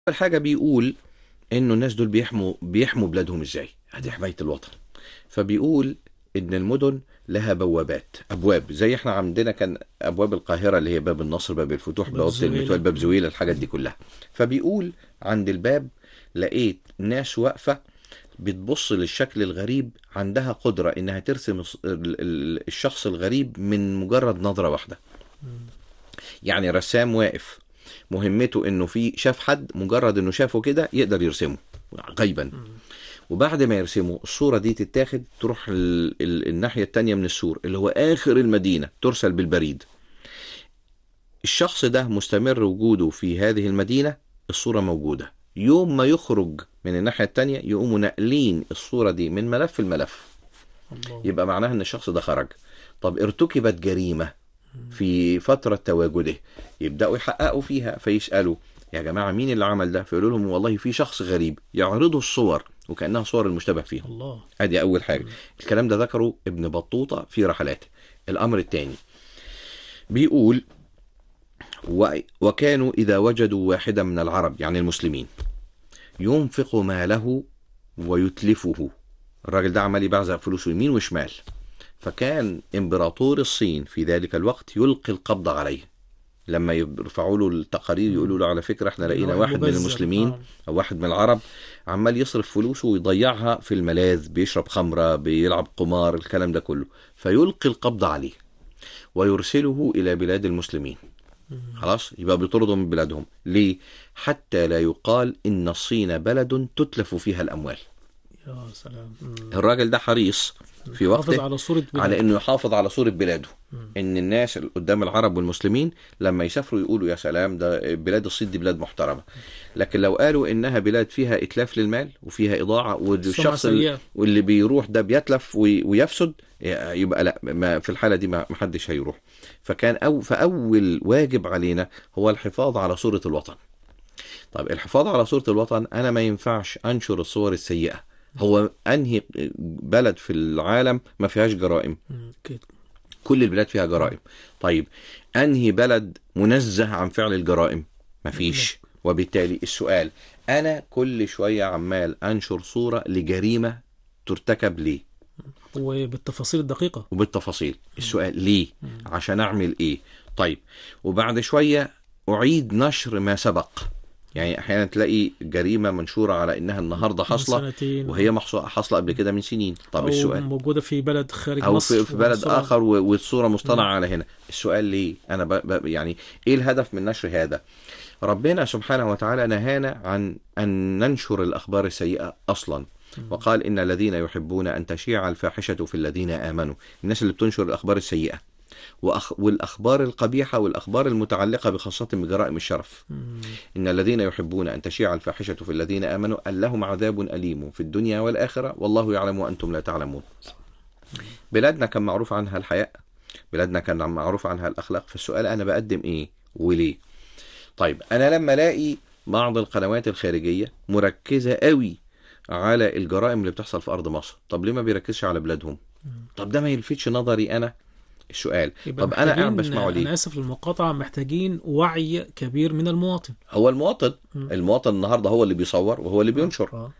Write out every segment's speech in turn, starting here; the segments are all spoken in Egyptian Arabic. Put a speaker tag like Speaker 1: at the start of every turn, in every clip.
Speaker 1: اول حاجه بيقول انه الناس دول بيحموا بيحموا بلادهم ازاي ادي حمايه الوطن فبيقول ان المدن لها بوابات ابواب زي احنا عندنا كان ابواب القاهره اللي هي باب النصر باب الفتوح
Speaker 2: باب
Speaker 1: بوابه
Speaker 2: زويلة.
Speaker 1: المتوال باب زويل الحاجات دي كلها فبيقول عند الباب لقيت ناس واقفه بتبص للشكل الغريب عندها قدره انها ترسم الص- ال- ال- الشخص الغريب من مجرد نظره واحده يعني رسام واقف مهمته انه في شاف حد مجرد انه شافه كده يقدر يرسمه غيبا وبعد ما يرسمه الصورة دي تتاخد تروح ال... ال... الناحية التانية من السور اللي هو آخر المدينة ترسل بالبريد الشخص ده مستمر وجوده في هذه المدينة الصورة موجودة يوم ما يخرج من الناحية التانية يقوموا ناقلين الصورة دي من ملف الملف
Speaker 2: الله
Speaker 1: يبقى معناها ان الشخص ده خرج طب ارتكبت جريمة في فترة تواجده يبدأوا يحققوا فيها فيسألوا يا جماعة مين اللي عمل ده فيقولوا لهم والله في شخص غريب يعرضوا الصور وكأنها صور المشتبه فيها
Speaker 2: الله
Speaker 1: ادي اول حاجة الكلام ده ذكره ابن بطوطة في رحلاته الامر الثاني بيقول و... وكانوا اذا وجدوا واحدا من العرب يعني المسلمين ينفق ماله ويتلفه الراجل ده عمال يبعزق فلوسه يمين وشمال فكان امبراطور الصين في ذلك الوقت يلقي القبض عليه لما يرفعوا له التقارير يقولوا له على فكره احنا لقينا واحد من
Speaker 2: مبذر.
Speaker 1: المسلمين
Speaker 2: آه.
Speaker 1: او واحد من العرب عمال يصرف فلوسه ويضيعها في الملاذ بيشرب خمره بيلعب قمار الكلام ده كله فيلقي القبض عليه ويرسله الى بلاد المسلمين خلاص يبقى بيطردوا من بلادهم ليه حتى لا يقال ان الصين بلد تتلف فيها الاموال
Speaker 2: يا سلام مم.
Speaker 1: الراجل ده حريص في
Speaker 2: حافظ
Speaker 1: وقته
Speaker 2: على صورة بلاد.
Speaker 1: على انه يحافظ على صورة بلاده ان الناس اللي قدام العرب والمسلمين لما يسافروا يقولوا يا سلام ده بلاد الصين دي بلاد محترمة لكن لو قالوا انها بلاد فيها اتلاف للمال وفيها اضاعة والشخص اللي,
Speaker 2: سيئة.
Speaker 1: واللي بيروح ده بيتلف وي- ويفسد يبقى لا ما في الحالة دي ما ما حدش هيروح فكان أو فأول واجب علينا هو الحفاظ على صورة الوطن طيب الحفاظ على صورة الوطن أنا ما ينفعش أنشر الصور السيئة هو أنهي بلد في العالم ما فيهاش جرائم
Speaker 2: مم. كده
Speaker 1: كل البلاد فيها جرائم طيب انهي بلد منزه عن فعل الجرائم مفيش وبالتالي السؤال انا كل شويه عمال انشر صوره لجريمه ترتكب ليه
Speaker 2: وبالتفاصيل الدقيقة
Speaker 1: وبالتفاصيل السؤال ليه عشان اعمل ايه طيب وبعد شويه اعيد نشر ما سبق يعني احيانا تلاقي جريمه منشوره على انها النهارده
Speaker 2: من
Speaker 1: حاصله
Speaker 2: سنتين
Speaker 1: وهي محصو- حاصله قبل كده من سنين طب
Speaker 2: أو
Speaker 1: السؤال
Speaker 2: موجودة في بلد خارج
Speaker 1: او
Speaker 2: مصر
Speaker 1: في, في بلد
Speaker 2: ومصر-
Speaker 1: اخر و- والصوره مصطنعه على هنا السؤال ليه انا ب... ب... يعني ايه الهدف من نشر هذا ربنا سبحانه وتعالى نهانا عن ان ننشر الاخبار السيئه اصلا وقال ان الذين يحبون ان تشيع الفاحشه في الذين امنوا الناس اللي بتنشر الاخبار السيئه وأخ... والاخبار القبيحه والاخبار المتعلقه بخاصه بجرائم الشرف
Speaker 2: مم.
Speaker 1: إن الذين يحبون أن تشيع الفاحشة في الذين آمنوا أن لهم عذاب أليم في الدنيا والآخرة والله يعلم وأنتم لا تعلمون بلادنا كان معروف عنها الحياء بلادنا كان معروف عنها الأخلاق فالسؤال أنا بقدم إيه وليه طيب أنا لما ألاقي بعض القنوات الخارجية مركزة قوي على الجرائم اللي بتحصل في أرض مصر طب ليه ما بيركزش على بلادهم طب ده ما يلفتش نظري أنا السؤال
Speaker 2: يبقى
Speaker 1: طب أنا قاعد
Speaker 2: محتاجين-
Speaker 1: بسمعه ليه
Speaker 2: أنا آسف للمقاطعة محتاجين وعي كبير من المواطن
Speaker 1: هو المواطن
Speaker 2: مم.
Speaker 1: المواطن النهارده هو اللي بيصور وهو اللي بينشر
Speaker 2: آه.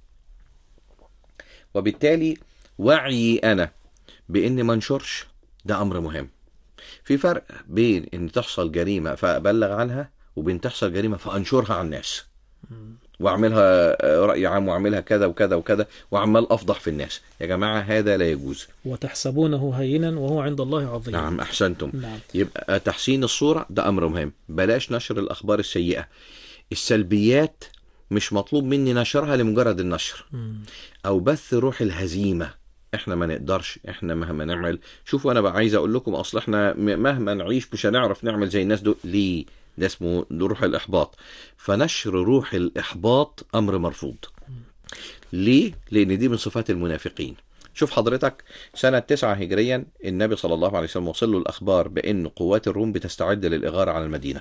Speaker 1: وبالتالي وعيي انا باني ما انشرش ده امر مهم في فرق بين ان تحصل جريمه فابلغ عنها وبين تحصل جريمه فانشرها على الناس واعملها آه، راي عام واعملها كذا وكذا وكذا وعمال افضح في الناس يا جماعه هذا لا يجوز
Speaker 2: وتحسبونه هينا وهو عند الله عظيم
Speaker 1: نعم احسنتم
Speaker 2: نعم
Speaker 1: يبقى تحسين الصوره ده امر مهم بلاش نشر الاخبار السيئه السلبيات مش مطلوب مني نشرها لمجرد النشر
Speaker 2: مم.
Speaker 1: او بث روح الهزيمه احنا ما نقدرش احنا مهما نعمل شوفوا انا بقى عايز اقول لكم اصل احنا م- مهما نعيش مش هنعرف نعمل زي الناس دول ليه ده اسمه روح الاحباط فنشر روح الاحباط امر مرفوض ليه لان دي من صفات المنافقين شوف حضرتك سنة تسعة هجريا النبي صلى الله عليه وسلم وصل له الأخبار بأن قوات الروم بتستعد للإغارة على المدينة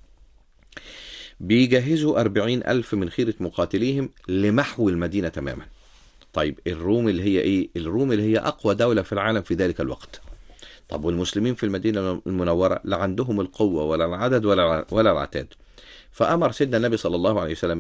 Speaker 1: بيجهزوا أربعين ألف من خيرة مقاتليهم لمحو المدينة تماما طيب الروم اللي هي ايه الروم اللي هي اقوى دولة في العالم في ذلك الوقت طب والمسلمين في المدينة المنورة لا عندهم القوة ولا العدد ولا ولا العتاد فأمر سيدنا النبي صلى الله عليه وسلم